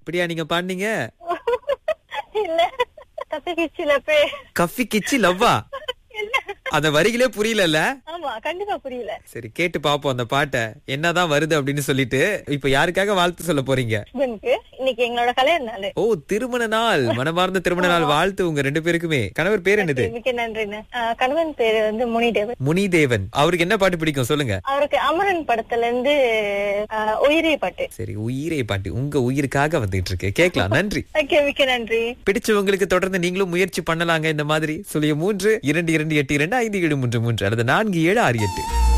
இப்படியா நீங்க பாடுனீங்க இல்ல தப்பி கிச்சில பே கஃபி கிச்சி லவ்வா இல்ல அந்த வரிகளே புரியலல்ல ஆமா கண்டிப்பா புரியல சரி கேட்டு பாப்போம் அந்த பாட்டை என்னதான் வருது அப்படின்னு சொல்லிட்டு இப்ப யாருக்காக வாழ்த்து சொல்ல போறீங்க ஹஸ்பண்ட்க்கு இன்னைக்கு எங்களோட கல்யாண நாள் ஓ திருமண நாள் மனமார்ந்த திருமண நாள் வாழ்த்து உங்க ரெண்டு பேருக்குமே கணவர் பேர் என்னது மிக்க நன்றிண்ணே ஆஹ் கணவன் பேரு வந்து முனிதேவன் முனிதேவன் அவருக்கு என்ன பாட்டு பிடிக்கும் சொல்லுங்க அவருக்கு அமரன் படத்துல இருந்து ஆஹ் உயிரே பாட்டு சரி உயிரே பாட்டு உங்க உயிருக்காக வந்துட்டு இருக்கு கேட்கலாம் நன்றி ஓகே மிக்க நன்றி பிடிச்சவங்களுக்கு தொடர்ந்து நீங்களும் முயற்சி பண்ணலாங்க இந்த மாதிரி சொல்லிய மூன்று இரண்டு இரண்டு எட்டு இரண்டு ஐந்து ஏழு மூன்று மூன்று அல்லது நான்கு ஏழு ஆறு எட்டு